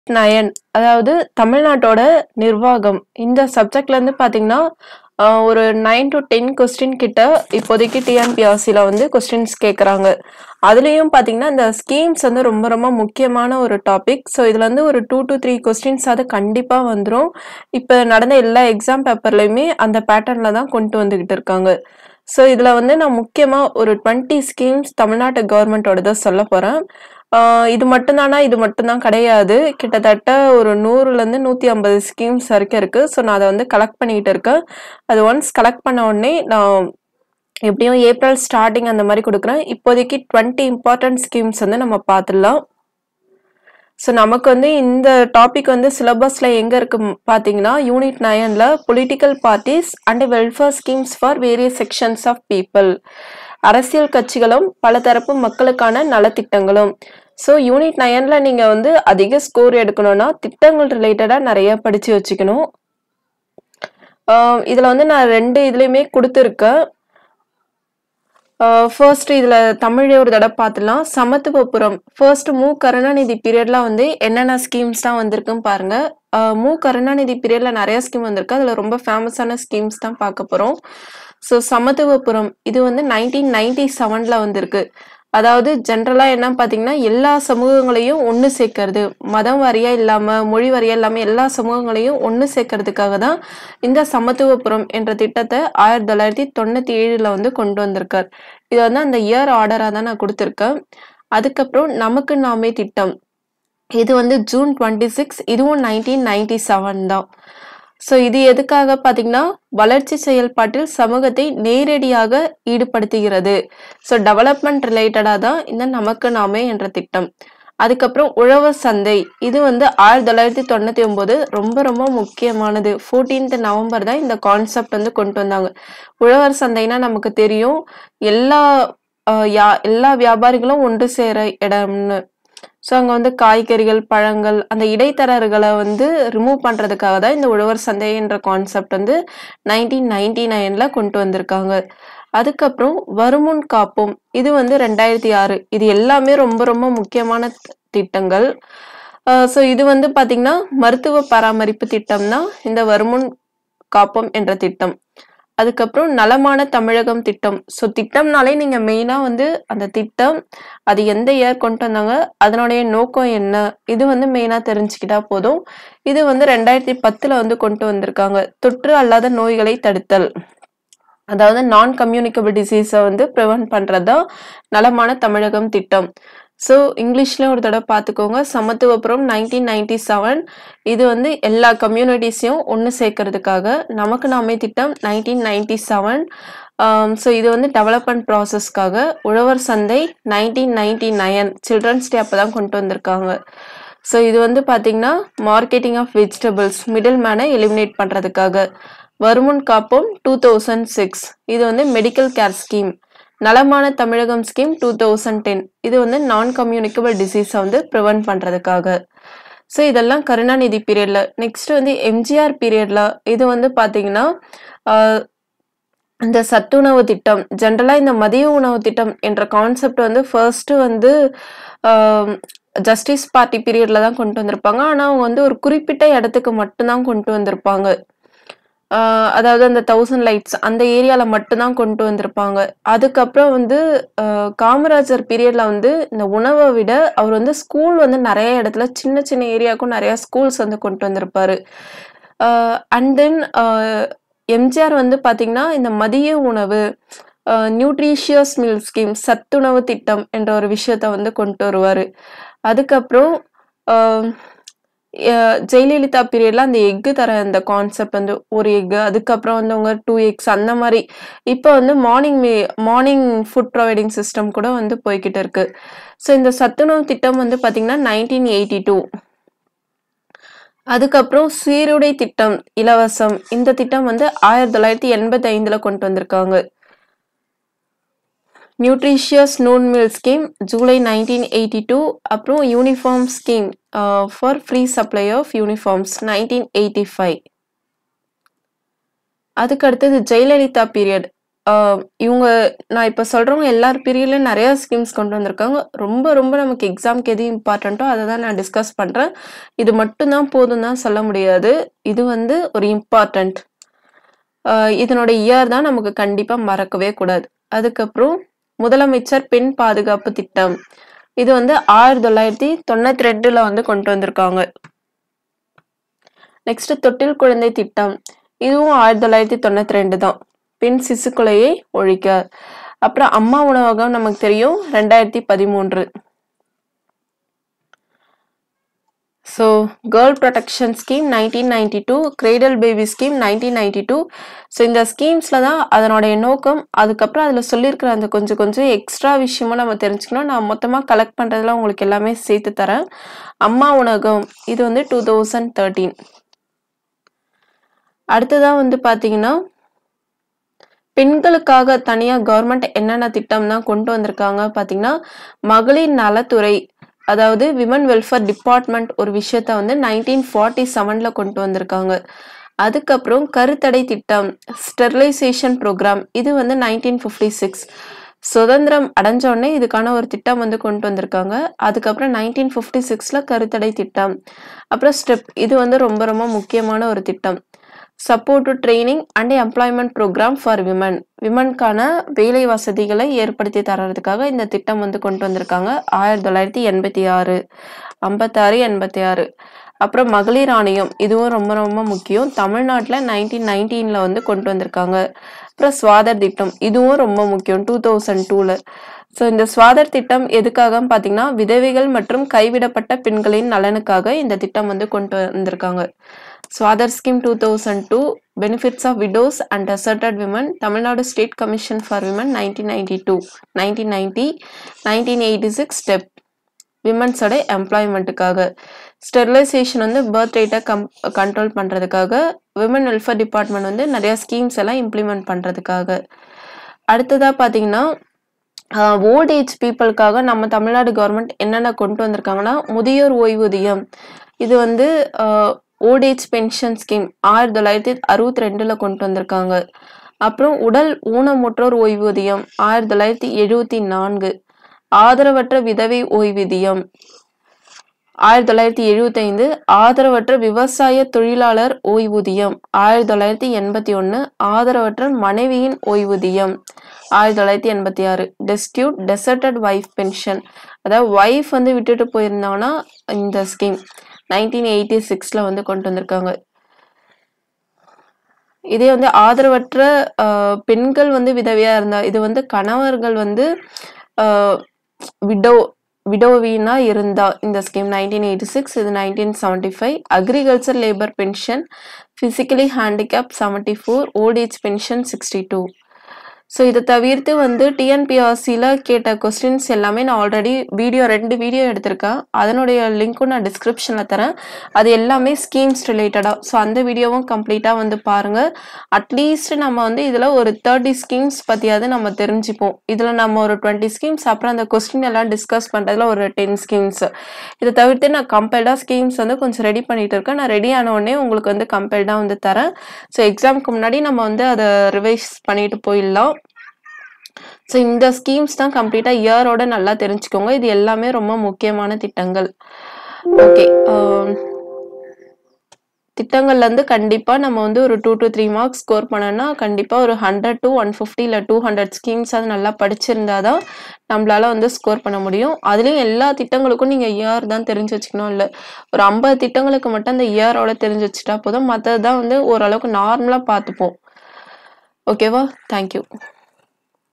Nine அதாவது தமிழ்நாட்டோட நிர்வாகம் இந்த சப்ஜெக்ட்ல இருந்து பாத்தீங்கன்னா ஆஹ் ஒரு நைன் டு டென் கொஸ்டின் கிட்ட இப்போதைக்கு டிஎன்பிஆர்சியில் வந்து கொஸ்டின்ஸ் கேட்குறாங்க அதுலேயும் பார்த்தீங்கன்னா இந்த ஸ்கீம்ஸ் வந்து ரொம்ப ரொம்ப முக்கியமான ஒரு டாபிக் ஸோ இதில் வந்து ஒரு டூ டு த்ரீ கொஸ்டின்ஸ் அது கண்டிப்பாக வந்துடும் இப்போ நடந்த எல்லா எக்ஸாம் பேப்பர்லையுமே அந்த பேட்டர்னில் தான் கொண்டு வந்துக்கிட்டு இருக்காங்க ஸோ இதில் வந்து நான் முக்கியமாக ஒரு டுவெண்ட்டி ஸ்கீம்ஸ் தமிழ்நாட்டு கவர்மெண்ட்டோடதை சொல்ல போகிறேன் இது மட்டும்தானா இது மட்டும்தான் கிடையாது கிட்டத்தட்ட ஒரு நூறுலேருந்து நூற்றி ஐம்பது ஸ்கீம்ஸ் வரைக்கும் இருக்குது ஸோ நான் அதை வந்து கலெக்ட் பண்ணிக்கிட்டு இருக்கேன் அது ஒன்ஸ் கலெக்ட் பண்ண உடனே நான் எப்படியும் ஏப்ரல் ஸ்டார்டிங் அந்த மாதிரி கொடுக்குறேன் இப்போதைக்கு டுவெண்ட்டி இம்பார்ட்டன்ட் ஸ்கீம்ஸ் வந்து நம்ம பார்த்துடலாம் ஸோ நமக்கு வந்து இந்த டாபிக் வந்து சிலபஸில் எங்கே இருக்கு பார்த்தீங்கன்னா யூனிட் நயனில் political parties and welfare schemes for various sections of people அரசியல் கட்சிகளும் பலதரப்பு மக்களுக்கான நலத்திட்டங்களும் ஸோ யூனிட் நயனில் நீங்கள் வந்து அதிக ஸ்கோர் எடுக்கணும்னா திட்டங்கள் ரிலேட்டடாக நிறைய படித்து வச்சுக்கணும் இதில் வந்து நான் ரெண்டு இதுலேயுமே கொடுத்துருக்கேன் ஃபர்ஸ்ட் இதில் தமிழே ஒரு தடவை பார்த்துலாம் சமத்துவபுரம் ஃபர்ஸ்ட் மு கருணாநிதி பீரியட்ல வந்து என்னென்ன ஸ்கீம்ஸ் தான் வந்திருக்குன்னு பாருங்க அஹ் மு கருணாநிதி பீரியட்ல நிறைய ஸ்கீம் வந்திருக்கு அதில் ரொம்ப ஃபேமஸான ஸ்கீம்ஸ் தான் பார்க்க போகிறோம் ஸோ சமத்துவபுரம் இது வந்து நைன்டீன் நைன்டி செவனில் வந்திருக்கு அதாவது ஜென்ரலாக என்ன பார்த்தீங்கன்னா எல்லா சமூகங்களையும் ஒன்று சேர்க்கறது மதம் வாரியாக இல்லாமல் மொழி வாரியாக இல்லாமல் எல்லா சமூகங்களையும் ஒன்று சேர்க்கறதுக்காக தான் இந்த சமத்துவபுரம் என்ற திட்டத்தை ஆயிரத்தி தொள்ளாயிரத்தி தொண்ணூற்றி ஏழில் வந்து கொண்டு வந்திருக்கார் இது வந்து அந்த இயர் ஆர்டராக தான் நான் கொடுத்துருக்கேன் அதுக்கப்புறம் நமக்கு நாமே திட்டம் இது வந்து ஜூன் டுவெண்ட்டி சிக்ஸ் இதுவும் நைன்டீன் நைன்டி செவன் தான் ஸோ இது எதுக்காக பார்த்தீங்கன்னா வளர்ச்சி செயல்பாட்டில் சமூகத்தை நேரடியாக ஈடுபடுத்துகிறது ஸோ டெவலப்மெண்ட் ரிலேட்டடாக தான் இந்த நமக்கு நாமே என்ற திட்டம் அதுக்கப்புறம் உழவர் சந்தை இது வந்து ஆயிரத்தி தொள்ளாயிரத்தி தொண்ணூற்றி ஒம்பது ரொம்ப ரொம்ப முக்கியமானது ஃபோர்டீன்த் நவம்பர் தான் இந்த கான்செப்ட் வந்து கொண்டு வந்தாங்க உழவர் சந்தைனா நமக்கு தெரியும் எல்லா அஹ், யா எல்லா வியாபாரிகளும் ஒன்று சேர இடம்னு ஸோ அங்கே வந்து காய்கறிகள் பழங்கள் அந்த இடைத்தரகர்களை வந்து ரிமூவ் பண்ணுறதுக்காக தான் இந்த உழவர் சந்தை என்ற கான்செப்ட் வந்து நைன்டீன் நைன்டி நைனில் கொண்டு வந்திருக்காங்க அதுக்கப்புறம் வருமுன் காப்போம் இது வந்து ரெண்டாயிரத்தி ஆறு இது எல்லாமே ரொம்ப ரொம்ப முக்கியமான தி- திட்டங்கள் ஸோ இது வந்து பார்த்திங்கன்னா மருத்துவ பராமரிப்பு திட்டம் தான் இந்த வருமுன் காப்போம் என்ற திட்டம் அதுக்கப்புறம் நலமான தமிழகம் திட்டம் ஸோ திட்டம்னாலே நீங்கள் மெயினாக வந்து அந்த திட்டம் அது எந்த இயர் கொண்டு வந்தாங்க அதனுடைய நோக்கம் என்ன இது வந்து மெயினாக தெரிஞ்சுக்கிட்டா போதும் இது வந்து ரெண்டாயிரத்தி பத்தில் வந்து கொண்டு வந்திருக்காங்க தொற்று அல்லாத நோய்களை தடுத்தல் அதாவது நான் கம்யூனிகபிள் டிசீஸை வந்து ப்ரிவென்ட் பண்ணுறது தான் நலமான தமிழகம் திட்டம் ஸோ இங்கிலீஷ்ல ஒரு தடவை பார்த்துக்கோங்க சமத்துவபுரம் நைன்டீன் நைன்டி செவன் இது வந்து எல்லா கம்யூனிட்டிஸையும் ஒன்று சேர்க்கறதுக்காக நமக்கு நாமே திட்டம் நைன்டீன் நைன்டி செவன் ஸோ இது வந்து டெவலப்மெண்ட் ப்ராசஸ்க்காக உழவர் சந்தை nineteen ninety nine children's day அப்போ தான் கொண்டு வந்திருக்காங்க ஸோ இது வந்து பார்த்தீங்கன்னா மார்க்கெட்டிங் ஆஃப் வெஜிடபிள்ஸ் மிடில் மேனை எலிமினேட் பண்ணுறதுக்காக வருமுன் காப்போம் டூ தௌசண்ட் சிக்ஸ் இது வந்து மெடிக்கல் கேர் ஸ்கீம் நலமான தமிழகம் ஸ்கீம் டூ தௌசண்ட் டென் இது வந்து நான் கம்யூனிகபிள் டிசீஸை வந்து ப்ரிவென்ட் பண்ணுறதுக்காக ஸோ இதெல்லாம் கருணாநிதி பீரியடில் நெக்ஸ்ட் வந்து எம்ஜிஆர் பீரியடில் இது வந்து பார்த்தீங்கன்னா ஆஹ், இந்த சத்துணவு திட்டம் ஜென்ரலாக இந்த மதிய உணவு திட்டம் என்ற கான்செப்ட் வந்து ஃபர்ஸ்ட் வந்து ஜஸ்டிஸ் பார்ட்டி பீரியட்ல தான் கொண்டு வந்திருப்பாங்க ஆனால் அவங்க வந்து ஒரு குறிப்பிட்ட இடத்துக்கு மட்டும்தான் கொண்டு வந்திருப்பாங்க ஆஹ் அதாவது அந்த தௌசண்ட் லைட்ஸ் அந்த ஏரியாவில் மட்டும்தான் கொண்டு வந்திருப்பாங்க அதுக்கப்புறம் வந்து ஆஹ் காமராஜர் பீரியட்ல வந்து இந்த உணவை விட அவர் வந்து ஸ்கூல் வந்து நிறைய இடத்துல சின்ன சின்ன ஏரியாவுக்கும் நிறைய ஸ்கூல்ஸ் வந்து கொண்டு வந்திருப்பாரு அண்ட் தென் எம்ஜிஆர் வந்து பார்த்தீங்கன்னா இந்த மதிய உணவு நியூட்ரிஷியஸ் மீல் ஸ்கீம் சத்துணவு திட்டம் என்ற ஒரு விஷயத்த வந்து கொண்டு வருவார் அதுக்கப்புறம் ஆஹ் அஹ் ஜெயலலிதா பீரியட்ல அந்த எக்கு தர அந்த கான்செப்ட் வந்து ஒரு எக்கு அதுக்கப்புறம் வந்து அவங்க டூ எக்ஸ் அந்த மாதிரி இப்போ வந்து morning morning food providing system கூட வந்து போய்கிட்டு இருக்கு ஸோ இந்த சத்துணவு திட்டம் வந்து பார்த்தீங்கன்னா நைன்டீன் எயிட்டி டூ அதுக்கப்புறம் சீருடை திட்டம் இலவசம் இந்த திட்டம் வந்து ஆயிரத்தி தொள்ளாயிரத்தி எண்பத்தி ஐந்துல கொண்டு வந்திருக்காங்க nutritious noon meal scheme July nineteen eighty two அப்புறம் uniform scheme for free supply of uniforms nineteen eighty five அதுக்கு அடுத்தது ஜெயலலிதா பீரியட் ஆஹ் இவங்க நான் இப்ப சொல்றவங்க எல்லார் பீரியட்லயும் நிறைய ஸ்கீம்ஸ் கொண்டு வந்திருக்காங்க. ரொம்ப ரொம்ப நமக்கு எக்ஸாம்க்கு எது இம்பார்ட்டன்ட்டோ அத தான் நான் டிஸ்கஸ் பண்றேன். இது மட்டும் தான் போதும்னு தான் சொல்ல முடியாது. இது வந்து ஒரு இம்பார்ட்டன்ட். ஆ இதனோட இயர் தான் நமக்கு கண்டிப்பா மறக்கவே கூடாது. அதுக்கப்புறம் முதலமைச்சர் பெண் பாதுகாப்பு திட்டம். இது வந்து 1992ல வந்து கொண்டு வந்திருக்காங்க. நெக்ஸ்ட் தொட்டில் குழந்தை திட்டம். இதுவும் 1992 தான். பெண் சிசு கொலையை ஒழிக்க. அப்புறம் அம்மா உணவகம் நமக்கு தெரியும் 2013. So girl protection scheme 1992, cradle baby scheme 1992. So இந்த ஸ்கீம்ஸ்ல தான் அதனுடைய நோக்கம், அதுக்கப்புறம் அதில சொல்லியிருக்கிற அந்த கொஞ்சம் கொஞ்சம் எக்ஸ்ட்ரா விஷயமும் நம்ம தெரிஞ்சுக்கணும். நான் மொத்தமா கலெக்ட் பண்றதுல உங்களுக்கு எல்லாமே சேர்த்து தரேன். அம்மா உணவகம் இது வந்து 2013. அடுத்ததா வந்து பார்த்தீங்கன்னா பெண்களுக்காக தனியா கவர்மெண்ட் என்னென்ன திட்டம்லாம் கொண்டு வந்திருக்காங்க பார்த்தீங்கன்னா, மகளிர் நலத்துறை அதாவது விமன் வெல்ஃபேர் டிபார்ட்மெண்ட் ஒரு விஷயத்த வந்து 1947ல கொண்டு வந்திருக்காங்க. அதுக்கப்புறம் கருத்தடை திட்டம், ஸ்டெரிலைசேஷன் புரோகிராம் இது வந்து 1956. சுதந்திரம் அடைஞ்ச உடனே இதுக்கான ஒரு திட்டம் வந்து கொண்டு வந்திருக்காங்க. அதுக்கப்புறம் 1956ல கருத்தடை திட்டம். அப்புறம் ஸ்டெப் இது வந்து ரொம்ப ரொம்ப முக்கியமான ஒரு திட்டம். Support to training and employment programme for women. விமன்க்கான வேலை வசதிகளை ஏற்படுத்தி தர்றதுக்காக இந்த திட்டம் வந்து கொண்டு வந்திருக்காங்க. 1986, 56, 86. அப்புறம் மகளிர் ஆணையம் இதுவும் ரொம்ப ரொம்ப முக்கியம். தமிழ்நாட்டுல 1919ல வந்து கொண்டு வந்திருக்காங்க. அப்புறம் சுவாதர் திட்டம் இதுவும் ரொம்ப முக்கியம் 2002ல. ஸோ இந்த சுவாதர் திட்டம் எதுக்காகன்னு பார்த்தீங்கன்னா, விதவைகள் மற்றும் கைவிடப்பட்ட பெண்களின் நலனுக்காக இந்த திட்டம் வந்து கொண்டு வந்திருக்காங்க. Swadhar scheme 2002, benefits of widows and deserted women, Tamil Nadu state commission for women 1992, 1990, 1986 step விமன்ஸோட எம்ப்ளாய்மெண்ட்டுக்காக. ஸ்டெரிலைசேஷன் வந்து பர்த் ரேட்ட கம் கண்ட்ரோல் பண்றதுக்காக. விமன் வெல்ஃபேர் டிபார்ட்மெண்ட் வந்து நிறைய ஸ்கீம்ஸ் எல்லாம் இம்ப்ளிமெண்ட் பண்றதுக்காக. அடுத்ததா பார்த்தீங்கன்னா, அ ஓல்ட் ஏஜ் பீப்பிள்க்காக நம்ம தமிழ்நாடு கவர்மெண்ட் என்னென்ன கொண்டு வந்திருக்காங்கன்னா, முதியோர் ஓய்வூதியம். இது வந்து uh old age pension scheme 1962ல கொண்டு வந்திருக்காங்க. அப்புறம் உடல் ஊனமுற்றோர் ஓய்வூதியம் 1974. ஆதரவற்ற விதவை ஓய்வூதியம் 1975. ஆதரவற்ற விவசாய தொழிலாளர் ஓய்வூதியம் 1981. ஆதரவற்ற மனைவியின் ஓய்வூதியம் 1986. டெஸ்டியூட் டெசர்டட் வைஃப் பென்ஷன் அதாவது வைஃப் வந்து விட்டுட்டு போயிருந்தாங்கன்னா இந்த ஸ்கீம் 1986ல வந்து கொண்டு வந்திருக்காங்க. இதே வந்து ஆதரவற்ற அ பெண்கள் வந்து விதவையா இருந்தா, இது வந்து கணவர்கள் வந்து அ விடோ விடோவினா இருந்தா இந்த ஸ்கீம் 1986 இது 1975. Agriculture labour pension, physically handicapped 74, old age pension 62. So இத தவிர்த்து வந்து டிஎன்பிஎஸ்சில கேட்ட கொஸ்டின்ஸ் எல்லாமே நான் ஆல்ரெடி வீடியோ 2 வீடியோ எடுத்திருக்கேன். அதனுடைய லிங்க்கும் நான் டிஸ்கிரிப்ஷன்ல தரேன். அது எல்லாமே ஸ்கீம்ஸ் ரிலேட்டடா. ஸோ அந்த வீடியோவும் கம்ப்ளீட்டா வந்து பாருங்க. அட்லீஸ்ட் நம்ம வந்து இதுல ஒரு 30 ஸ்கீம்ஸ் பத்தியாவது நம்ம தெரிஞ்சுப்போம். இதுல நம்ம ஒரு 20 ஸ்கீம்ஸ் அப்புறம் அந்த கொஸ்டின் எல்லாம் டிஸ்கஸ் பண்றதுல ஒரு 10 ஸ்கீம்ஸ். இத தவிர்த்து நான் கம்பைல்டா ஸ்கீம்ஸ் வந்து கொஞ்சம் ரெடி பண்ணிட்டு இருக்கேன். நான் ரெடி ஆன உடனே உங்களுக்கு வந்து கம்பைல்டா வந்து தரேன். ஸோ எக்ஸாம்க்கு முன்னாடி நம்ம வந்து அத ரிவைஸ் பண்ணிட்டு போயிடலாம். ஸோ இந்த ஸ்கீம்ஸ் தான் கம்ப்ளீட்டா இயரோட நல்லா தெரிஞ்சுக்கோங்க. இது எல்லாமே ரொம்ப முக்கியமான திட்டங்கள். ஓகே. அ திட்டங்கள்ல இருந்து கண்டிப்பா நம்ம வந்து ஒரு 2 டூ 3 மார்க்ஸ் ஸ்கோர் பண்ணோம்னா, கண்டிப்பா ஒரு 100 டூ 150 இல்ல 200 ஸ்கீம்ஸாவது நல்லா படிச்சிருந்தா தான் நம்மளால வந்து ஸ்கோர் பண்ண முடியும். அதுலயும் எல்லா திட்டங்களுக்கும் நீங்க இயர் தான் தெரிஞ்சு வச்சுக்கணும் இல்ல. ஒரு 50 திட்டங்களுக்கு மட்டும் அந்த இயரோட தெரிஞ்சு வச்சுட்டா போதும். மத்தது தான் வந்து ஓரளவுக்கு நார்மலா பார்த்துப்போம். ஓகேவா? Thank you.